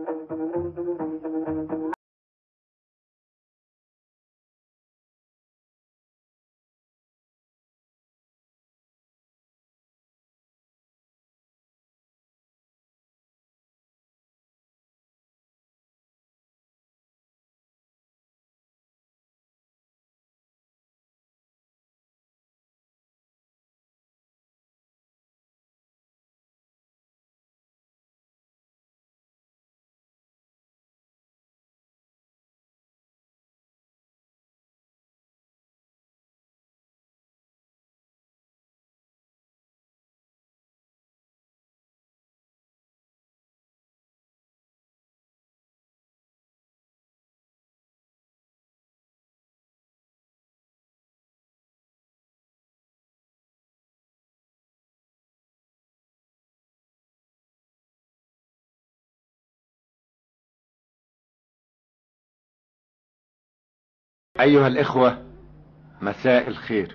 ايها الاخوة مساء الخير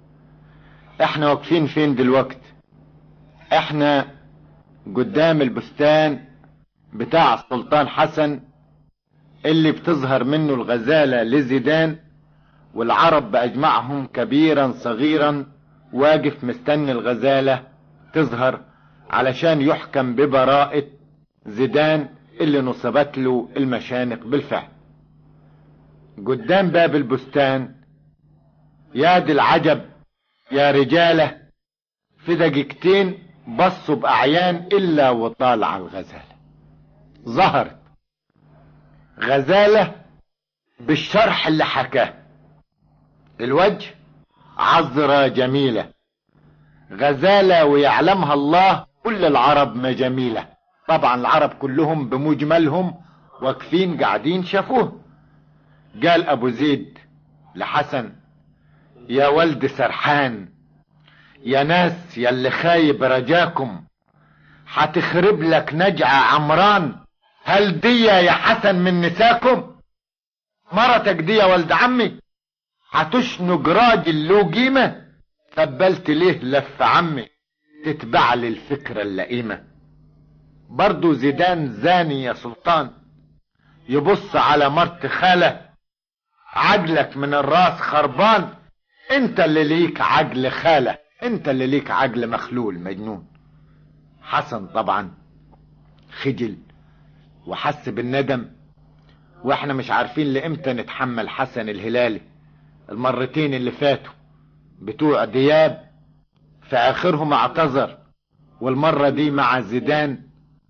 احنا واقفين فين دلوقت احنا قدام البستان بتاع السلطان حسن اللي بتظهر منه الغزالة لزيدان والعرب باجمعهم كبيرا صغيرا واقف مستني الغزالة تظهر علشان يحكم ببراءة زيدان اللي نصبت له المشانق بالفعل قدام باب البستان يا دي العجب يا رجالة في دقيقتين بصوا بأعيان إلا وطالع الغزالة ظهرت غزالة بالشرح اللي حكاه الوجه عذرة جميلة غزالة ويعلمها الله كل العرب ما جميلة طبعا العرب كلهم بمجملهم واقفين قاعدين شافوه قال ابو زيد لحسن يا ولد سرحان يا ناس يا اللي خايب رجاكم هتخرب لك نجعة عمران هل دي يا حسن من نساكم مرتك دي يا ولد عمي هتشنج راجل له قيمة قبلت ليه لف عمي تتبع لي الفكرة اللئيمة برضو زيدان زاني يا سلطان يبص على مرت خاله عجلك من الراس خربان انت اللي ليك عجل خالة انت اللي ليك عجل مخلول مجنون حسن طبعا خجل وحس بالندم واحنا مش عارفين لامتى نتحمل حسن الهلالي المرتين اللي فاتوا بتوع دياب في اخرهم اعتذر والمرة دي مع زيدان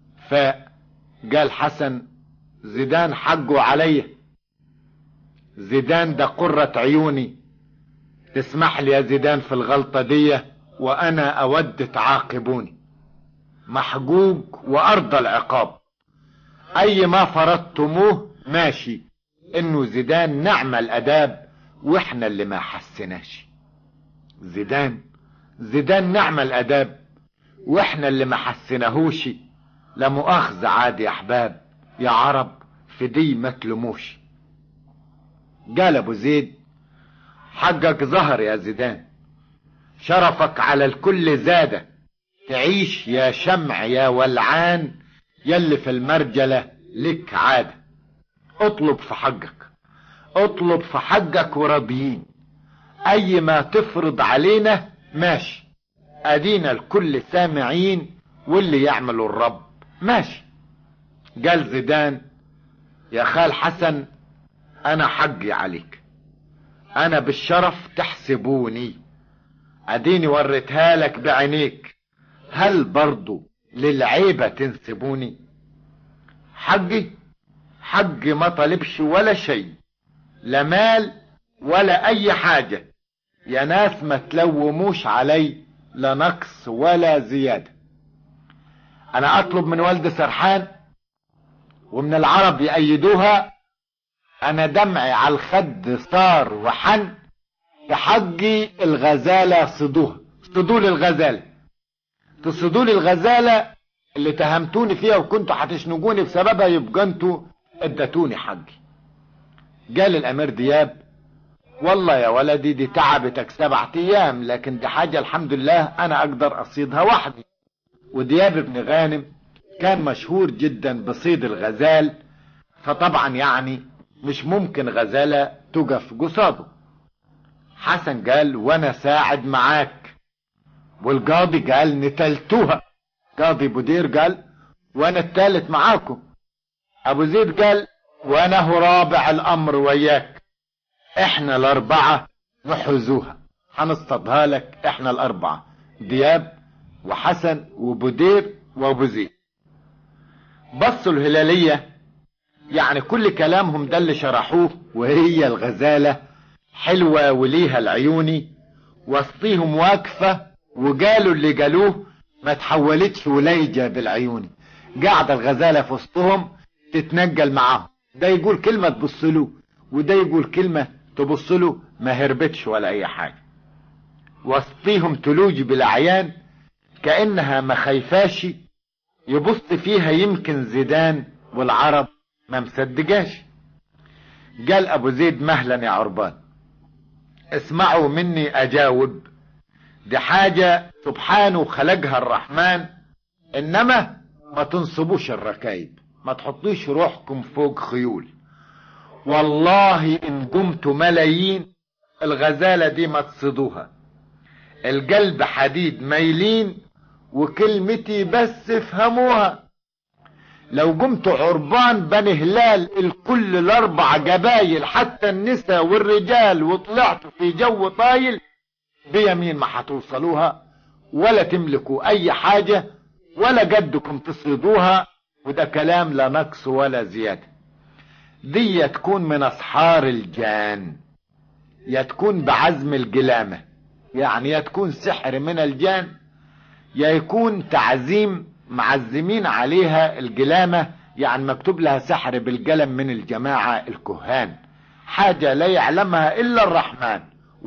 فقال حسن زيدان حقه عليا زيدان ده قرة عيوني تسمح لي يا زيدان في الغلطة دي وانا اود تعاقبوني محجوج وارضى العقاب اي ما فرضتموه ماشي انه زيدان نعم الاداب واحنا اللي ما حسناش زيدان زيدان نعم الاداب واحنا اللي ما حسناهوش لا مؤاخذة عادي يا احباب يا عرب في دي ما تلوموش قال ابو زيد حقك ظهر يا زيدان شرفك على الكل زادة تعيش يا شمع يا ولعان يلي في المرجلة لك عادة اطلب في حقك اطلب في حقك وراضيين اي ما تفرض علينا ماشي ادينا الكل سامعين واللي يعملوا الرب ماشي قال زيدان يا خال حسن انا حقي عليك انا بالشرف تحسبوني اديني وريتها لك بعينيك هل برضو للعيبة تنسبوني حقي حقي ما طلبش ولا شيء لا مال ولا اي حاجة يا ناس ما تلوموش علي لا نقص ولا زيادة انا اطلب من والد سرحان ومن العرب يأيدوها انا دمعي على الخد صار وحن تحجي الغزالة صدوها صدوا لي الغزالة تصدوا لي الغزالة اللي تهمتوني فيها وكنتوا هتشنجوني بسببها يبقى انتوا ادتوني حقي قال الامير دياب والله يا ولدي دي تعبتك سبعة ايام لكن دي حاجة الحمد لله انا اقدر اصيدها وحدي ودياب ابن غانم كان مشهور جدا بصيد الغزال فطبعا يعني مش ممكن غزالة تقف قصاده حسن قال وانا ساعد معاك والقاضي قال نتلتوها قاضي بدير قال وانا التالت معاكم ابو زيد قال وانا هو رابع الامر وياك احنا الاربعة نحوزوها هنصطادها لك احنا الاربعة دياب وحسن وبدير وابو زيد بصوا الهلالية يعني كل كلامهم ده اللي شرحوه وهي الغزالة حلوة وليها العيوني وسطيهم واقفة وقالوا اللي قالوه ما تحولتش وليجة بالعيوني قاعدة الغزالة في وسطهم تتنجل معاهم ده يقول كلمة تبص له وده يقول كلمة تبص له ما هربتش ولا اي حاجة وسطيهم تلوج بالاعيان كأنها ما خايفاش يبص فيها يمكن زيدان والعرب ما مصدقاش قال ابو زيد مهلا يا عربان اسمعوا مني اجاوب دي حاجة سبحانه خلقها الرحمن انما ما تنصبوش الركايب ما تحطيش روحكم فوق خيول والله ان قمتوا ملايين الغزالة دي ما تصيدوها القلب حديد مايلين وكلمتي بس افهموها لو قمت عربان بني هلال الكل الاربع جبايل حتى النساء والرجال وطلعتوا في جو طايل بيمين ما هتوصلوها ولا تملكوا اي حاجة ولا قدكم تصيدوها وده كلام لا نقص ولا زيادة دي تكون من اسحار الجان يا تكون بعزم الجلامة يعني يا تكون سحر من الجان يا يكون تعزيم معزمين عليها الجلامة يعني مكتوب لها سحر بالقلم من الجماعة الكهان حاجة لا يعلمها إلا الرحمن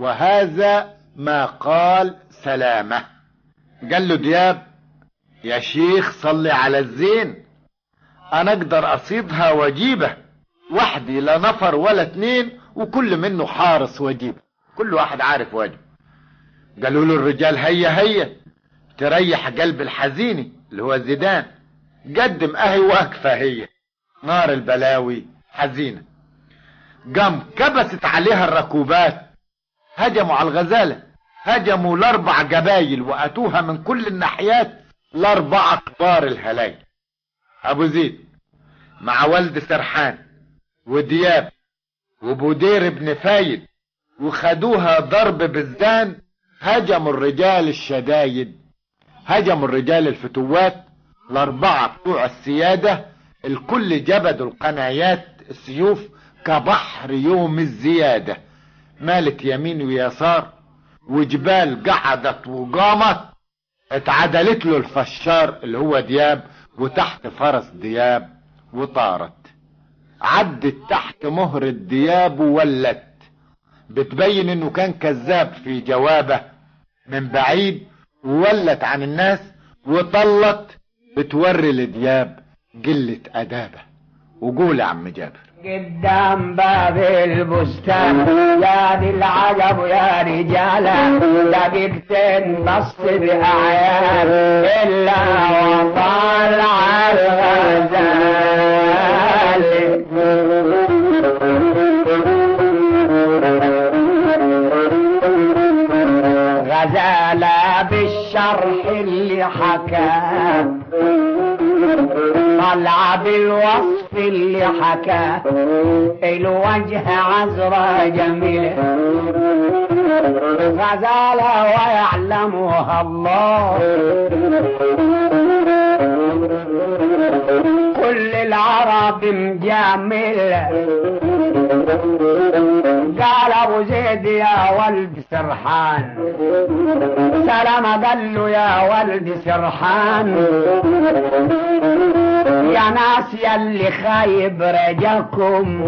وهذا ما قال سلامة قال له دياب يا شيخ صلي على الزين انا اقدر اصيدها واجيبه وحدي لا نفر ولا اتنين وكل منه حارس واجيبه كل واحد عارف واجبه قالوا له الرجال هيا هيا تريح قلب الحزيني اللي هو زيدان قدم اهي واقفة هي نار البلاوي حزينة قام كبست عليها الركوبات هجموا على الغزالة هجموا الاربع جبايل واتوها من كل الناحيات الاربع كبار الهلايل ابو زيد مع والد سرحان ودياب وبودير بن فايد وخدوها ضرب بالزان هجموا الرجال الشدايد هجموا الرجال الفتوات الاربعة بتوع السيادة الكل جبدوا القنايات السيوف كبحر يوم الزيادة مالت يمين ويسار وجبال قعدت وقامت اتعدلت له الفشار اللي هو دياب وتحت فرس دياب وطارت عدت تحت مهر الدياب وولت بتبين انه كان كذاب في جوابه من بعيد وولت عن الناس وطلت بتوري لدياب قلة ادابه وقول يا عم جابر قدام باب البستان يا دي العجب يا رجالة دقيقتين بص بأعيان إلا وطلع الغزال غزالة بالشرح اللي حكاه طلع بالوصف اللي حكاه الوجه عذرة جميلة غزالة ويعلمها الله كل العرب مجاملة قال ابو زيد يا ولد سرحان سلام قال له يا ولد سرحان يا ناس يلي خايب رجاكم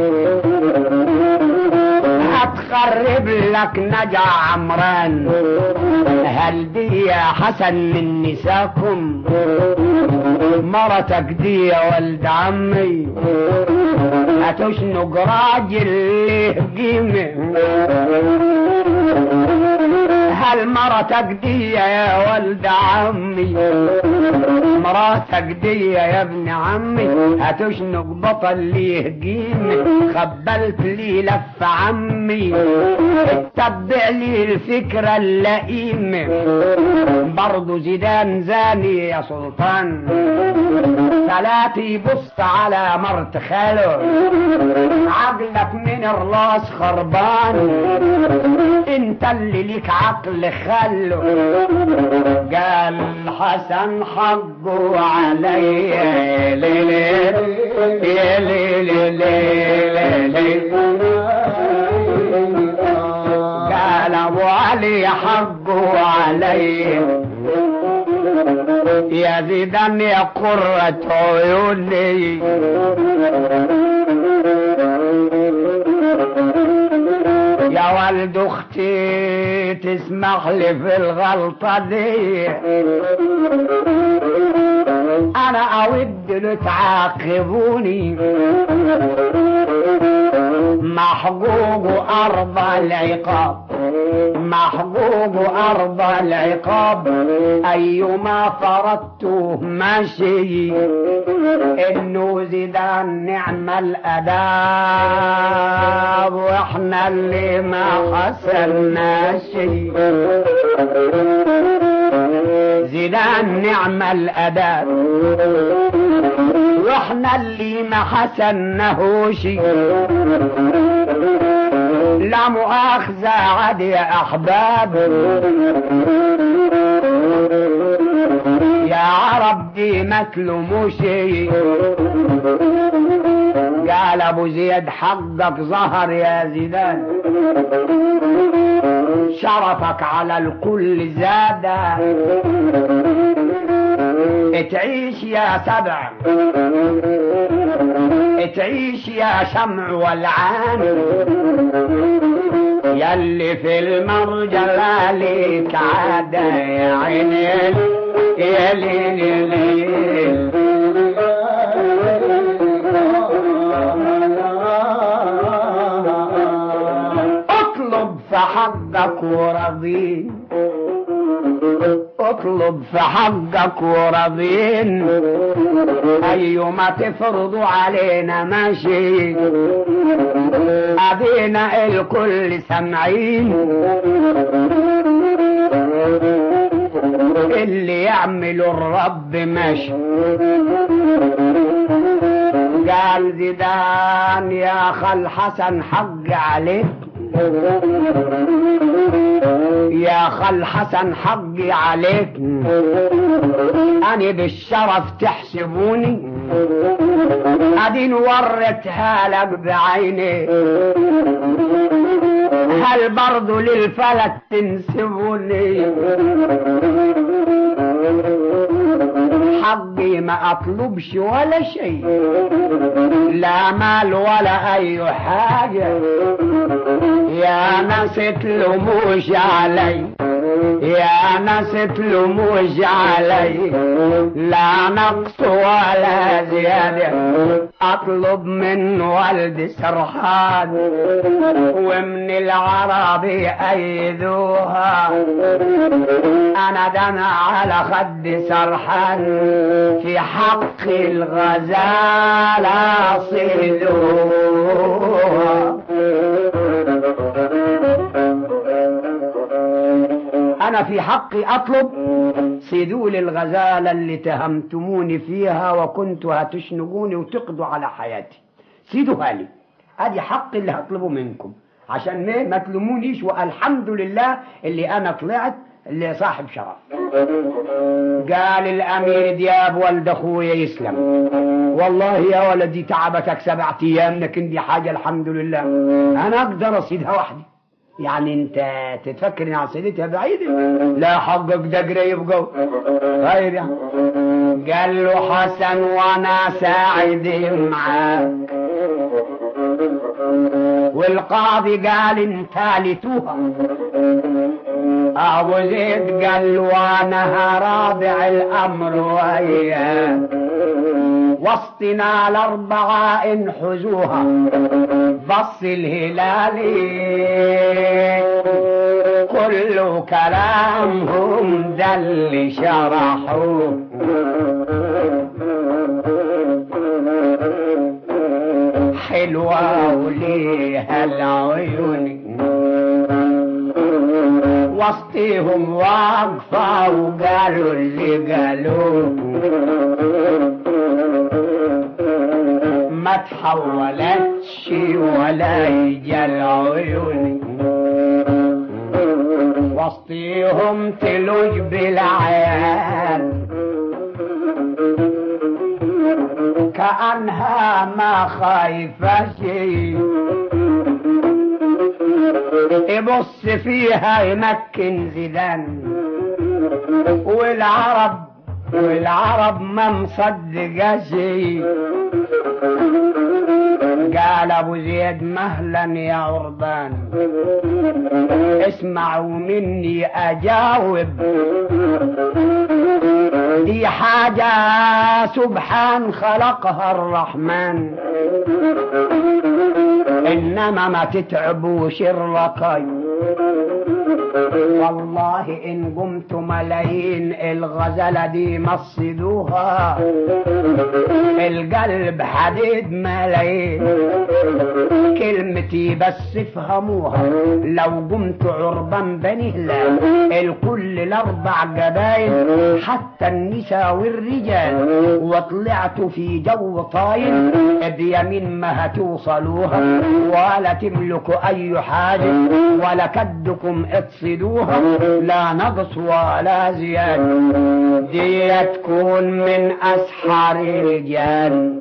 هتخرب لك نجا عمران هل دي يا حسن من نساكم مرتك دي يا ولد عمي هتشنق راجل له قيمة قال مرتك دي يا ولد عمي مراتك دي يا ابن عمي هتشنق بطل لي يهجيني خبلت لي لف عمي اتبع لي الفكرة اللئيمة برضو زيدان زاني يا سلطان ثلاثي بص على مرت خاله عقلك من الراس خربان انت اللي ليك عقل خلو قال حسن حقه علي يا ليل يا ليل يا ليل قال ابو علي حقه علي يا زيدان يا قرة عيوني يا ولد اختي تسمح لي في الغلطة دي انا اود له تعاقبوني محقوق ارض العقاب محقوق ارض العقاب ايما فردته ماشي انه زيدان نعم الاداب واحنا اللي ما حسناش زيدان نعم الاداب واحنا اللي ما حسناهوش لا مؤاخذة عاد يا أحباب يا عرب دي ما تلوموش قال أبو زيد حقك ظهر يا زيدان شرفك على الكل زاد تعيش يا سبع تعيش يا شمع والعان يلي في المرجل عليك عادة يا عيني يا ليل ليل اطلب في حقك ورضين اطلب في حقك ورضين ايما تفرضوا علينا ماشي ادينا الكل سامعين اللي يعمل الرب ماشي قال زيدان يا خال حسن حق عليك يا خال حسن حقي عليك أنا بالشرف تحسبوني أدين ورتها لك بعيني هل برضو للفلك تنسبوني حقي ما اطلبش ولا شيء لا مال ولا اي حاجة يا ناس تلوموش علي يا ناس تلوموش علي لا نقص ولا زيادة اطلب من والد سرحان ومن العربي ايذوها انا دمع على خد سرحان في حق الغزالة صيدوها انا في حقي اطلب سيدوا لي الغزالة اللي تهمتموني فيها وكنتوا هتشنقوني وتقضوا على حياتي سيدوها لي ادي حقي اللي هطلبه منكم عشان ما ما تلومونيش والحمد لله اللي انا طلعت اللي صاحب شرف قال الامير دياب ولد اخويا يسلم والله يا ولدي تعبتك سبعة ايام لكن دي حاجة الحمد لله انا اقدر اصيدها وحدي يعني انت تتفكر ان عصيدتها بعيدة لا حقك ده قريب جو غير يعني قال له حسن وانا ساعد معاك والقاضي قال انت لتوها ابو زيد قال وانا رابع الامر وياك وسطنا الاربعه انحزوها بص الهلالي كل كلامهم ده اللي شرحوه حلوة وليها العيون وسطيهم واقفة وقالوا اللي قالوه ما تحولتش ولا يجي العيون وسطيهم تلوج بالعيال كأنها ما خايفة شيء يبص فيها يمكن زيدان والعرب والعرب ما مصدقة شيء قال ابو زيد مهلا يا عربان اسمعوا مني اجاوب دي حاجة سبحان خلقها الرحمن انما ما تتعبوش الرقي والله ان قمت ملايين الغزلة دي مصدوها القلب حديد ملايين كلمتي بس افهموها لو قمت عربان بني هلال الكل الاربع قبايل حتى النساء والرجال وطلعت في جو طايل بيمين ما هتوصلوها ولا تملكوا اي حاجة ولا كدكم اتصدوها لا نقص ولا زيادة دي تكون من اسحار الرجال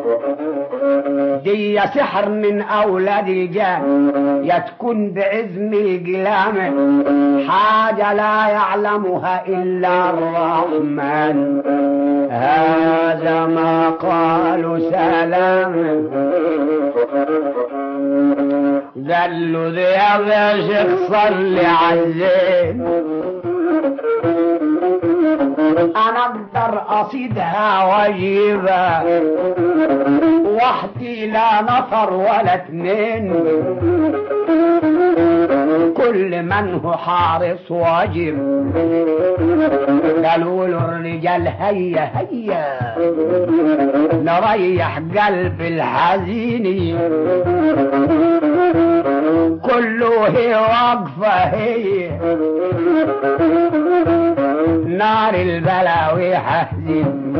دي سحر من اولاد الجان يا تكون بعزم القلامة حاجة لا يعلمها الا الرحمن هذا ما قالوا سلام قال له ذي يا شيخ صلي على الزين انا اقدر اصيدها واجيبها وحدي لا نفر ولا اتنين كل من هو حارس واجب قالوا له الرجال هيا هيا نريح قلب الحزين كله هي واقفة هي نار البلاوي حزين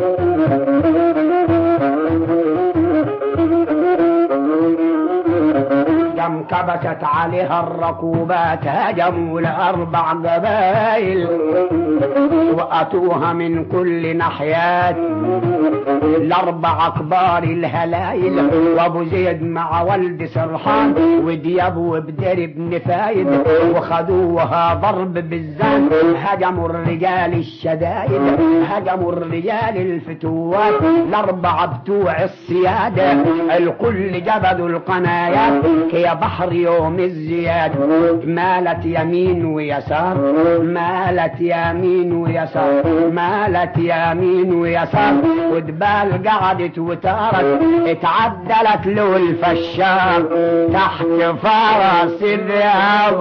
كم كبست عليها الركوبات هجموا لأربع قبائل وأتوها من كل ناحيات الأربع كبار الهلايل وأبو زيد مع ولد سرحان ودياب وبدر بن فايد وخدوها ضرب بالزان هجموا الرجال الشدايد هجموا الرجال الفتوات الأربعة بتوع السيادة الكل جبدوا القنايات كي بحر يوم الزياد مالت يمين ويسار مالت يمين ويسار مالت يمين ويسار ودبال قعدت وتارت اتعدلت له الفشار تحت فرس ذئاب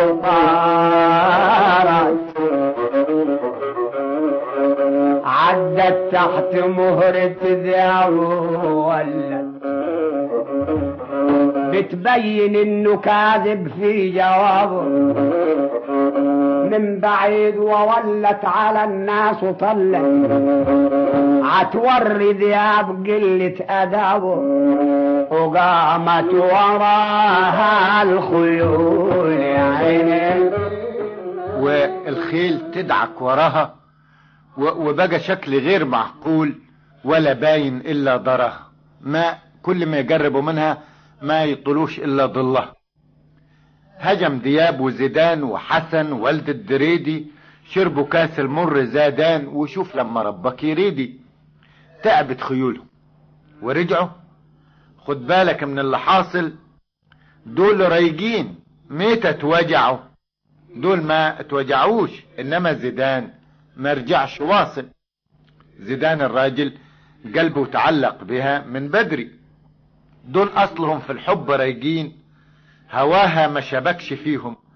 طارت عدت تحت مهرة ذئاب ولت بتبين انه كاذب في جوابه من بعيد وولت على الناس وطلت عتوري ذياب قلة أدابه وقامت وراها الخيول يا عيني والخيل تدعك وراها و- وبقى شكل غير معقول ولا باين الا ضرها ما كل ما يقربوا منها ما يطلوش الا ظلها هجم دياب وزيدان وحسن والد الدريدي شربوا كاس المر زادان وشوف لما ربك يريدي تعبت خيولهم ورجعوا خد بالك من اللي حاصل دول رايقين متى اتوجعوا دول ما اتوجعوش انما زيدان ما رجعش واصل زيدان الراجل قلبه تعلق بها من بدري دول اصلهم في الحب رايقين هواها ما شبكش فيهم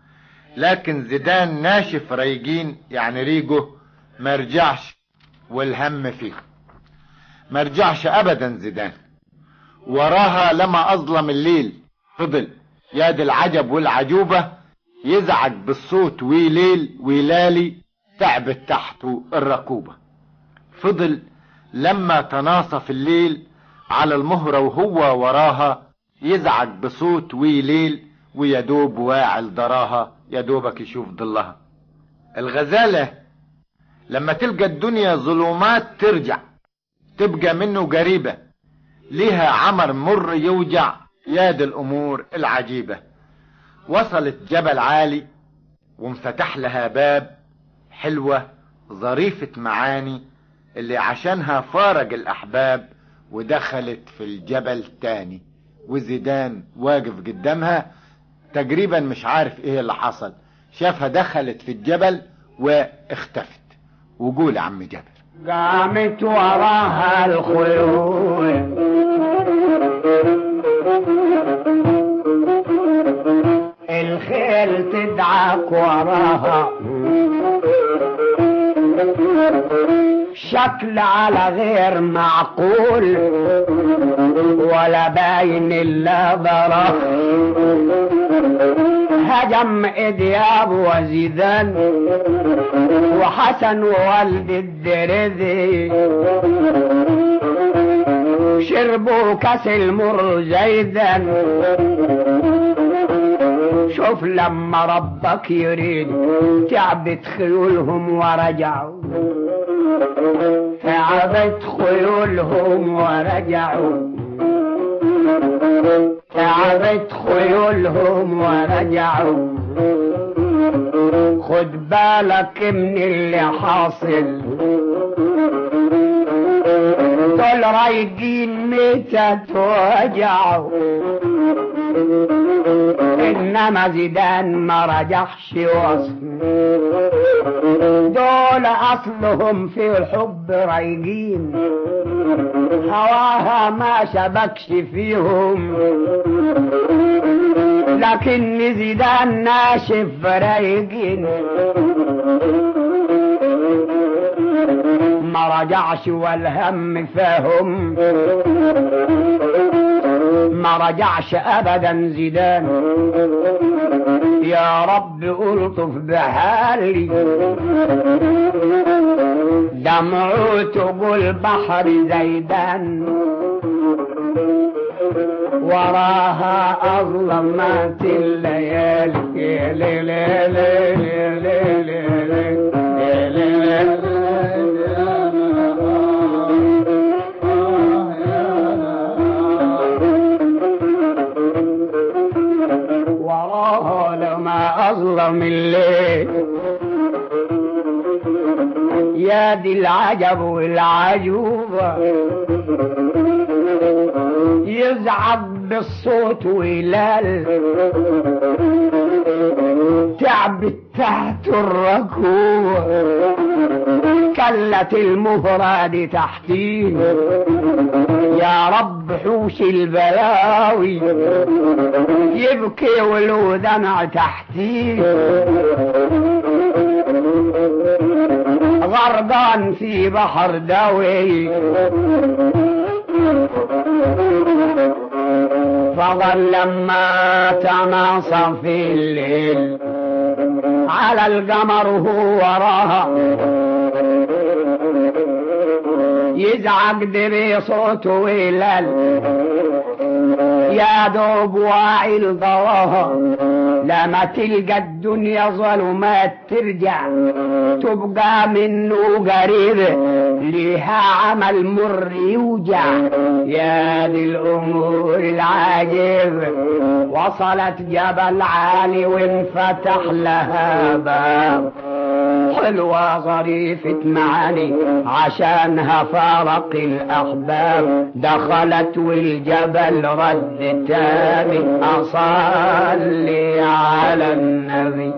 لكن زيدان ناشف ريجين يعني ريجه ما رجعش والهم فيه ما رجعش ابدا زيدان وراها لما اظلم الليل فضل يا دي العجب والعجوبة يزعج بالصوت ويليل ويلالي تعبت تحته الركوبة فضل لما تناصف الليل على المهرة وهو وراها يزعج بصوت ويليل ويدوب واعل دراها يدوبك يشوف ضلها الغزالة لما تلقى الدنيا ظلمات ترجع تبقى منه قريبة ليها عمر مر يوجع ياد الأمور العجيبة وصلت جبل عالي وانفتح لها باب حلوة ظريفة معاني اللي عشانها فارق الأحباب ودخلت في الجبل تاني وزيدان واقف قدامها تقريبا مش عارف ايه اللي حصل شافها دخلت في الجبل واختفت وقول يا عم جابر قامت وراها الخيول الخيل تدعك وراها شكل على غير معقول ولا باين الا ضرر هجم إدياب وزيدان وحسن ووالد الدرذي شربوا كاس المر زيدا شوف لما ربك يريد تعبت خيولهم ورجعوا تعبت خيولهم ورجعوا تعبت خيولهم ورجعوا خد بالك من اللي حاصل دول رايقين متى توجعوا انما زيدان ما رجعش وصل دول اصلهم في الحب رايقين هواها ما شبكش فيهم لكن زيدان ناشف رايقين ما رجعش والهم فهم ما رجعش ابدا زيدان يا رب الطف بحالي دمعوت تقول بحر زيدان وراها أظلمات الليالي ليلي ليلي ليلي وراها لما أظلم الليل يا دي العجب والعجوبة يزعق بالصوت ويلال تعبت تحت الركوع كلت المفرد تحتيه يا رب حوش البلاوي يبكي ولو دمع تحتيه غرقان في بحر داوي فظل لما تناصف في الليل على القمر هو وراها يزعق دري صوته ويلال يا دوب واعي الضواها لما تلقى الدنيا ظلمات ترجع تبقى منه قريب ليها عمل مر يوجع يا دي الامور العجيب وصلت جبل عالي وانفتح لها باب حلوة ظريفة معاني عشانها فارق الأحباب دخلت والجبل رد تاني أصلي على النبي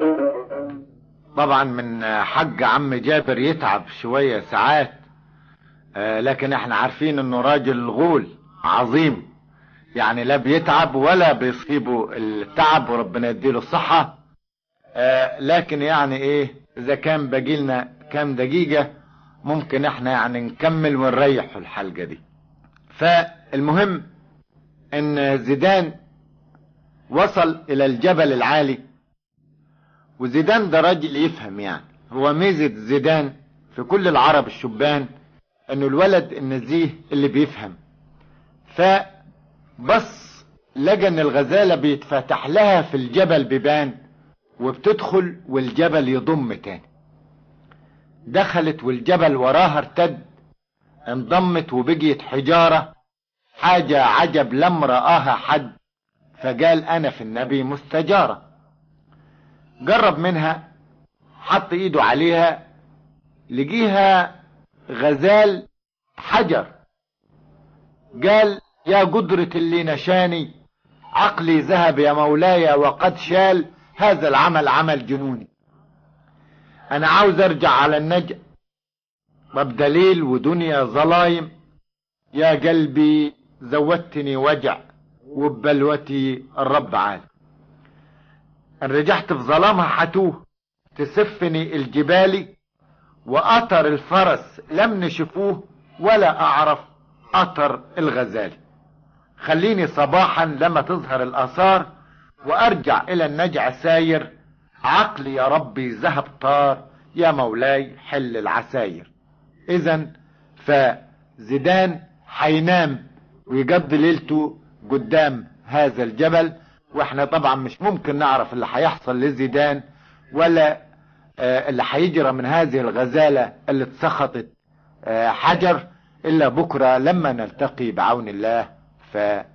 طبعا من حق عم جابر يتعب شوية ساعات آه، لكن احنا عارفين انه راجل غول عظيم يعني لا بيتعب ولا بيصيبه التعب وربنا يديله الصحة آه لكن يعني ايه اذا كان باقي لنا كام دقيقة ممكن احنا يعني نكمل ونريح في الحلقة دي فالمهم ان زيدان وصل الى الجبل العالي وزيدان ده راجل يفهم يعني هو ميزة زيدان في كل العرب الشبان انه الولد النزيه اللي بيفهم فبص لقى ان الغزالة بيتفتح لها في الجبل بيبان وبتدخل والجبل يضم تاني دخلت والجبل وراها ارتد انضمت وبقيت حجارة حاجة عجب لم رآها حد فقال انا في النبي مستجارة جرب منها حط ايده عليها لقيها غزال حجر قال يا قدرة اللي نشاني عقلي ذهب يا مولاي وقد شال هذا العمل عمل جنوني انا عاوز ارجع على النجع وبدليل ودنيا ظلايم يا قلبي زودتني وجع وببلوتي الرب عالم ان رجعت في ظلامها حتوه تسفني الجبالي واثر الفرس لم نشفوه ولا اعرف اثر الغزال خليني صباحا لما تظهر الاثار وارجع الى النجع ساير عقلي يا ربي ذهب طار يا مولاي حل العساير اذا فزيدان حينام ويقضي ليلته قدام هذا الجبل واحنا طبعا مش ممكن نعرف اللي هيحصل لزيدان ولا آه اللي هيجرى من هذه الغزالة اللي اتسخطت آه حجر الا بكرة لما نلتقي بعون الله ف